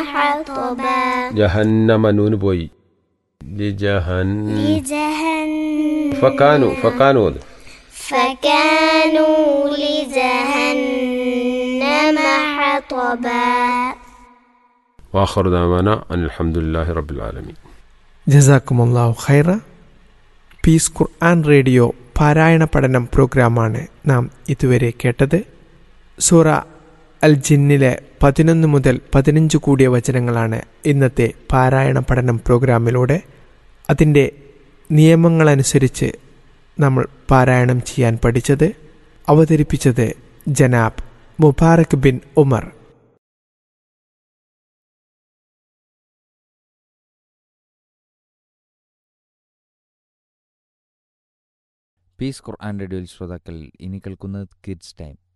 حطبا ജഹന്നമ നൂന് പോയി ലിജഹൻ لجهنم ഫക്കാനു ഫക്കാനു അത് فكانوا لجهنم حطبا വാഖർ ദാവാന അൽഹംദുലില്ലാഹി റബ്ബിൽ ആലമീൻ ജസാക്കുമുല്ലാഹു ഖൈറ പീസ് ഖുർആൻ റേഡിയോ പാരായണ പഠനം പ്രോഗ്രാമാണ് നാം ഇതുവരെ കേട്ടത് സൂറ അൽ ജിന്നിലെ പതിനൊന്ന് മുതൽ പതിനഞ്ച് കൂടിയ വചനങ്ങളാണ് ഇന്നത്തെ പാരായണ പഠനം പ്രോഗ്രാമിലൂടെ അതിൻ്റെ നിയമങ്ങളനുസരിച്ച് നമ്മൾ പാരായണം ചെയ്യാൻ പഠിച്ചത് അവതരിപ്പിച്ചത് ജനാബ് മുബാറക് ബിൻ ഉമർ പീസ് ഖുർആൻ റേഡിയോയിൽ ശ്രോതാക്കൾ ഇനി കേൾക്കുന്നത് കിഡ്സ് ടൈം